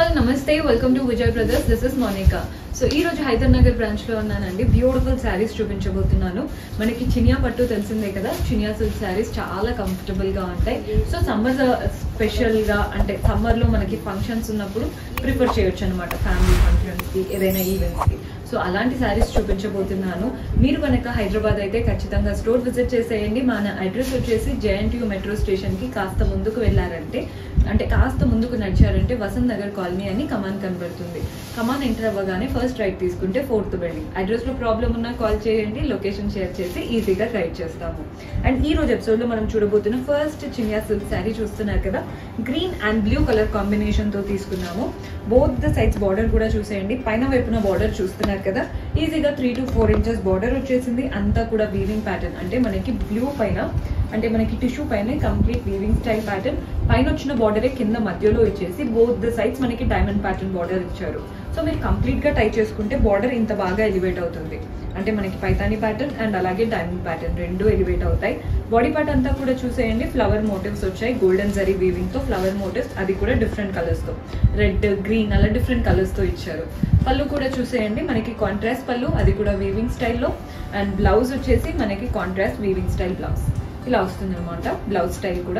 all నమస్తే welcome to Vijay brothers this is Monica so ఈ రోజు హైదర్ నగర్ బ్రాంచ్ లో ఉన్నానండి బ్యూటిఫుల్ శారీస్ చూపించబోతున్నాను మనకి చినియా పట్టు తెలిసిందే కదా చినియా సిల్క్ శారీస్ చాలా కంఫర్టబుల్ గా ఉంటాయి సో సమ్మర్ స్పెషల్ గా అంటే సమ్మర్ లో మనకి ఫంక్షన్స్ ఉన్నప్పుడు ప్రిఫర్ చేయొచ్చు అనమాట ఫ్యామిలీ ఫంక్షన్స్ కి ఏదైనా ఈవెంట్స్ కి సో అలాంటి శారీస్ చూపించబోతున్నాను మీరు కనుక హైదరాబాద్ అయితే ఖచ్చితంగా స్టోర్ విజిట్ చేసేయండి మన అడ్రస్ వచ్చేసి జేఎన్టీయూ మెట్రో స్టేషన్ కి కాస్త ముందుకు వెళ్ళారంటే అంటే కాస్త ముందుకు నడిచారంటే వసంత్ నగర్ కాలనీ అని కమాన్ కనబడుతుంది కమాన్ ఎంటర్ అవ్వగానే ఫస్ట్ రైట్ తీసుకుంటే ఫోర్త్ బిల్డింగ్ అడ్రస్ లో ప్రాబ్లం ఉన్నా కాల్ చేయండి లొకేషన్ షేర్ చేసి ఈజీగా ట్రైడ్ చేస్తాము అండ్ ఈ రోజు ఎపిసోడ్ లో మనం చూడబోతున్న ఫస్ట్ చినియా సిల్క్ శారీ చూస్తున్నారు కదా green and blue colour combination తో తీసుకున్నాము బోత్ ద సైడ్స్ బార్డర్ కూడా చూసేయండి పైన వైపున బార్డర్ చూస్తున్నారు కదా ఈజీగా three to four inches border వచ్చేసింది అంతా కూడా వీవింగ్ ప్యాటర్న్ అంటే మనకి బ్లూ పైన అంటే మనకి టిష్యూ పైన కంప్లీట్ వీవింగ్ స్టైల్ ప్యాటర్న్ పైన వచ్చిన బార్డరే కింద మధ్యలో ఇచ్చేసి బోత్ ద సైడ్స్ మనకి డైమండ్ ప్యాటర్న్ బార్డర్ ఇచ్చారు సో మీరు కంప్లీట్ గా టై చేసుకుంటే బార్డర్ ఇంత బాగా ఎలివేట్ అవుతుంది అంటే మనకి పైతాని ప్యాటర్న్ అండ్ అలాగే డైమండ్ ప్యాటర్న్ రెండు ఎలివేట్ అవుతాయి బాడీ పార్ట్ అంతా కూడా చూసేయండి ఫ్లవర్ మోటివ్స్ వచ్చాయి గోల్డెన్ జరీ వీవింగ్ తో ఫ్లవర్ మోటివ్స్ అది కూడా డిఫరెంట్ కలర్స్ తో రెడ్ గ్రీన్ అలా డిఫరెంట్ కలర్స్ తో ఇచ్చారు పళ్ళు కూడా చూసేయండి మనకి కాంట్రాస్ట్ పళ్ళు అది కూడా వీవింగ్ స్టైల్లో అండ్ బ్లౌజ్ వచ్చేసి మనకి కాంట్రాస్ట్ వీవింగ్ స్టైల్ బ్లౌజ్ ఇలా వస్తుంది అనమాట బ్లౌజ్ స్టైల్ కూడా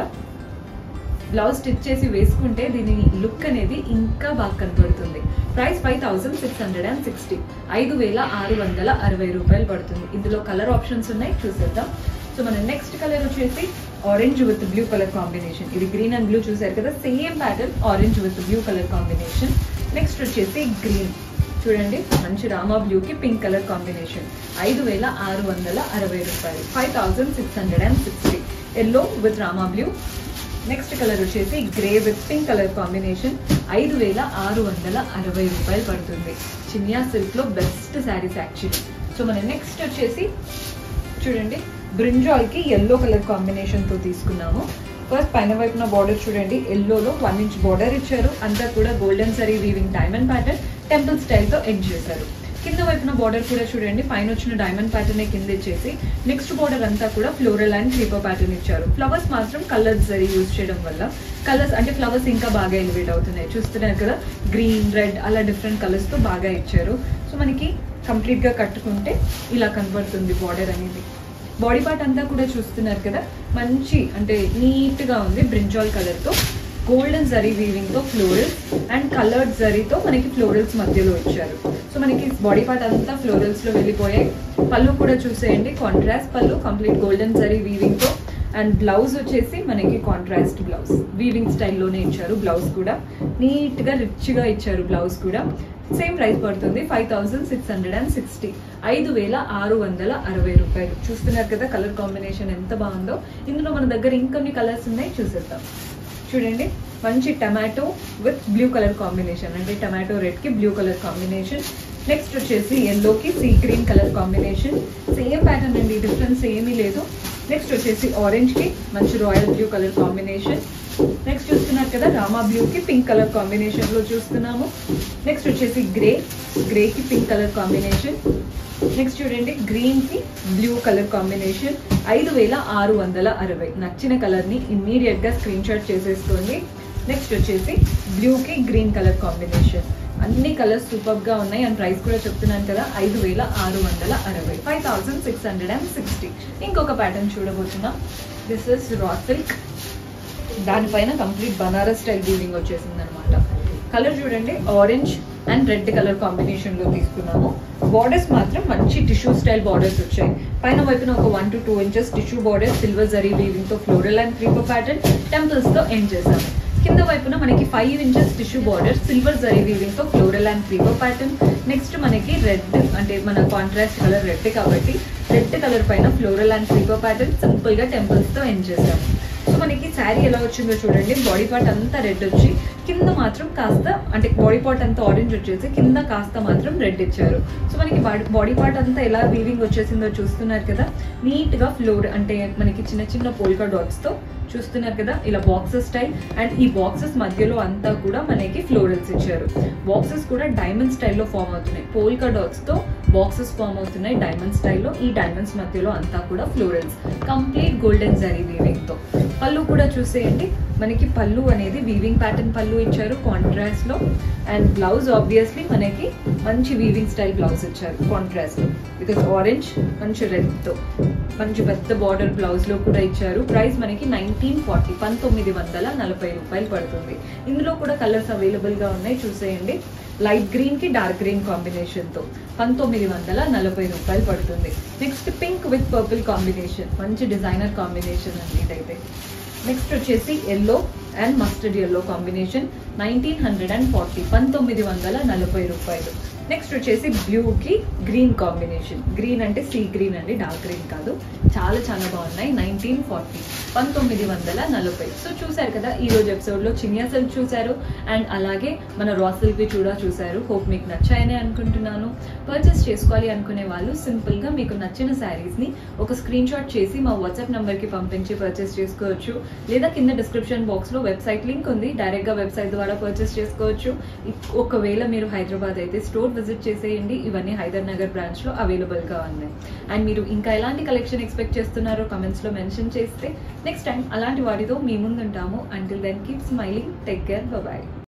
బ్లౌజ్ స్టిచ్ చేసి వేసుకుంటే దీని లుక్ అనేది ఇంకా బాగా కనపడుతుంది price five thousand six hundred and sixty ఐదు వేల ఆరు వందల అరవై రూపాయలు పడుతుంది ఇందులో కలర్ ఆప్షన్స్ ఉన్నాయి చూసేద్దాం సో మన నెక్స్ట్ కలర్ వచ్చేసి orange with blue colour combination ఇది గ్రీన్ అండ్ బ్లూ చూసారు కదా same pattern orange with blue colour combination next వచ్చేసి గ్రీన్ చూడండి మంచి రామా బ్లూ కి పింక్ కలర్ కాంబినేషన్ ఐదు వేల ఆరు వందల అరవై రూపాయలు five thousand six hundred and sixty yellow with Rama blue next colour వచ్చేసి grey with pink colour combination ఐదు వేల ఆరు వందల అరవై రూపాయలు పడుతుంది చినియా సిల్క్ లో బెస్ట్ శారీస్ యాక్చువల్లీ సో మన నెక్స్ట్ వచ్చేసి చూడండి బ్రింజాల్ కి ఎల్లో కలర్ కాంబినేషన్ తో తీసుకున్నాము ఫస్ట్ పైన వైపున బార్డర్ చూడండి ఎల్లోలో వన్ ఇంచ్ బార్డర్ ఇచ్చారు అంతా కూడా golden zari weaving diamond pattern temple style తో ఎండ్ చేశారు కింద వైపున బార్డర్ కూడా చూడండి పైన వచ్చిన డైమండ్ ప్యాటర్న్ కింద ఇచ్చేసి నెక్స్ట్ బార్డర్ అంతా కూడా ఫ్లోరల్ అండ్ క్రీపర్ ప్యాటర్న్ ఇచ్చారు ఫ్లవర్స్ మాత్రం కలర్స్ జరీ యూజ్ చేయడం వల్ల కలర్స్ అంటే ఫ్లవర్స్ ఇంకా బాగా ఎలివేట్ అవుతున్నాయి చూస్తున్నారు కదా గ్రీన్ రెడ్ అలా డిఫరెంట్ కలర్స్ తో బాగా ఇచ్చారు సో మనకి కంప్లీట్ గా కట్టుకుంటే ఇలా కనబడుతుంది బార్డర్ అనేది బాడీ పార్ట్ అంతా కూడా చూస్తున్నారు కదా మంచి అంటే నీట్ గా ఉంది బ్రింజాల్ కలర్ తో గోల్డెన్ జరీ వీవింగ్ తో ఫ్లోరల్స్ అండ్ కలర్డ్ జరీతో మనకి ఫ్లోరల్స్ మధ్యలో ఇచ్చారు సో మనకి బాడీ పార్ట్ అంతా ఫ్లోరల్స్ లో వెళ్ళిపోయాయి పళ్ళు కూడా చూసేయండి కాంట్రాస్ట్ పళ్ళు కంప్లీట్ గోల్డెన్ జరీ వీవింగ్ తో అండ్ బ్లౌజ్ వచ్చేసి మనకి కాంట్రాస్ట్ బ్లౌజ్ వీవింగ్ స్టైల్లోనే ఇచ్చారు బ్లౌజ్ కూడా నీట్ గా రిచ్ గా ఇచ్చారు బ్లౌజ్ కూడా సేమ్ ప్రైస్ పడుతుంది five thousand six hundred and sixty ఐదు వేల ఆరు వందల అరవై రూపాయలు చూస్తున్నారు కదా కలర్ కాంబినేషన్ ఎంత బాగుందో ఇందులో మన దగ్గర ఇంకొన్ని కలర్స్ ఉన్నాయి చూసేద్దాం చూడండి మంచి tomato with blue colour combination అంటే టమాటో రెడ్ కి బ్లూ కలర్ కాంబినేషన్ నెక్స్ట్ వచ్చేసి ఎల్లోకి sea green colour combination same pattern అండి డిఫరెన్స్ ఏమీ లేదు నెక్స్ట్ వచ్చేసి ఆరెంజ్ కి మంచి royal blue colour combination next చూస్తున్నారు కదా రామా బ్లూ కి పింక్ కలర్ కాంబినేషన్ లో చూస్తున్నాము నెక్స్ట్ వచ్చేసి గ్రే గ్రే కి పింక్ కలర్ కాంబినేషన్ నెక్స్ట్ చూడండి గ్రీన్ కి బ్లూ కలర్ కాంబినేషన్ ఐదు వేల ఆరు వందల అరవై నచ్చిన కలర్ ని ఇమ్మీడియట్ గా స్క్రీన్ షాట్ చేసేసుకోండి నెక్స్ట్ వచ్చేసి బ్లూ కి గ్రీన్ కలర్ కాంబినేషన్ అన్ని కలర్స్ సూపర్ గా ఉన్నాయి అండ్ ప్రైస్ కూడా చెప్తున్నాను కదా ఐదు వేల ఆరు వందల అరవై five thousand six hundred and sixty ఇంకొక ప్యాటర్న్ చూడబోతున్నాం దిస్ ఇస్ రా సిల్క్ దానిపైన కంప్లీట్ బనారస్ స్టైల్ వీవింగ్ వచ్చేసింది అనమాట కలర్ చూడండి orange and red colour combination లో తీసుకున్నాము బార్డర్స్ మాత్రం మంచి టిష్యూ స్టైల్ బార్డర్స్ వచ్చాయి పైన వైపున ఒక one to two inches tissue border silver zari weaving తో floral and creeper pattern temples తో ఎండ్ చేశాము కింద వైపున మనకి five inches tissue border silver zari weaving తో floral and creeper pattern next మనకి రెడ్ అంటే మన కాంట్రాస్ట్ కలర్ రెడ్ కాబట్టి రెడ్ కలర్ పైన floral and creeper pattern simple గా టెంపుల్స్ తో ఎండ్ చేసాము సో మనకి శారీ ఎలా వచ్చిందో చూడండి బాడీ పార్ట్ అంతా రెడ్ వచ్చి కింద మాత్రం కాస్త అంటే బాడీ పార్ట్ అంతా ఆరెంజ్ వచ్చేసి కింద కాస్త మాత్రం రెడ్ ఇచ్చారు సో మనకి బాడీ పార్ట్ అంతా ఎలా వీవింగ్ వచ్చేసిందో చూస్తున్నారు కదా నీట్ గా ఫ్లోర్ అంటే మనకి చిన్న చిన్న పోల్కా డాట్స్ తో చూస్తున్నారు కదా ఇలా బాక్సెస్ స్టైల్ అండ్ ఈ బాక్సెస్ మధ్యలో అంతా కూడా మనకి ఫ్లోరల్స్ ఇచ్చారు బాక్సెస్ కూడా డైమండ్ స్టైల్లో ఫామ్ అవుతున్నాయి పోల్కా డాట్స్ తో బాక్సెస్ ఫామ్ అవుతున్నాయి డైమండ్ స్టైల్లో ఈ డైమండ్స్ మధ్యలో అంతా కూడా florals complete golden zari weaving తో పళ్ళు కూడా చూసేయండి మనకి పళ్ళు అనేది వీవింగ్ ప్యాటర్న్ పళ్ళు ఇచ్చారు కాంట్రాస్ట్ లో అండ్ బ్లౌజ్ ఆబ్వియస్లీ మనకి మంచి వీవింగ్ స్టైల్ బ్లౌజ్ ఇచ్చారు కాంట్రాస్ట్ లో బికాస్ ఆరెంజ్ మంచి రెడ్ తో మంచి పెద్ద బార్డర్ బ్లౌజ్ లో కూడా ఇచ్చారు ప్రైస్ మనకి నైన్టీన్ ఫార్టీ పంతొమ్మిది వందల నలభై రూపాయలు పడుతుంది ఇందులో కూడా కలర్స్ అవైలబుల్ గా ఉన్నాయి చూసేయండి లైట్ గ్రీన్ కి డార్క్ గ్రీన్ కాంబినేషన్ తో పంతొమ్మిది వందల నలభై రూపాయలు పడుతుంది next pink with purple combination మంచి డిజైనర్ కాంబినేషన్ అండి ఇదైతే నెక్స్ట్ వచ్చేసి yellow and mustard yellow combination nineteen hundred and forty పంతొమ్మిది వందల నలభై రూపాయలు నెక్స్ట్ వచ్చేసి బ్లూకి గ్రీన్ కాంబినేషన్ గ్రీన్ అంటే సీ గ్రీన్ అండి డార్క్ గ్రీన్ కాదు చాలా చాలా బాగున్నాయి నైన్టీన్ ఫార్టీ పంతొమ్మిది వందల నలభై సో చూసారు కదా ఈ రోజు ఎపిసోడ్లో చినియా సిల్క్ చూశారు అండ్ అలాగే మన రా సిల్క్వి కూడా చూశారు హోప్ మీకు నచ్చాయని అనుకుంటున్నాను పర్చేస్ చేసుకోవాలి అనుకునే వాళ్ళు సింపుల్గా మీకు నచ్చిన శారీస్ని ఒక స్క్రీన్ షాట్ చేసి మా వాట్సాప్ నెంబర్కి పంపించి పర్చేస్ చేసుకోవచ్చు లేదా కింద డిస్క్రిప్షన్ బాక్స్లో వెబ్సైట్ లింక్ ఉంది డైరెక్ట్గా వెబ్సైట్ ద్వారా పర్చేస్ చేసుకోవచ్చు ఇక్- ఒకవేళ మీరు హైదరాబాద్ అయితే స్టోర్ విజిట్ చేసేయండి ఇవన్నీ హైదర్ నగర్ బ్రాంచ్లో అవైలబుల్గా ఉన్నాయి అండ్ మీరు ఇంకా ఎలాంటి కలెక్షన్ ఎక్స్పెక్ట్ చేస్తున్నారో కమెంట్స్లో మెన్షన్ చేస్తే నెక్స్ట్ టైం అలాంటి వాటితో మీ ముందు ఉంటాము until then keep smiling take care bye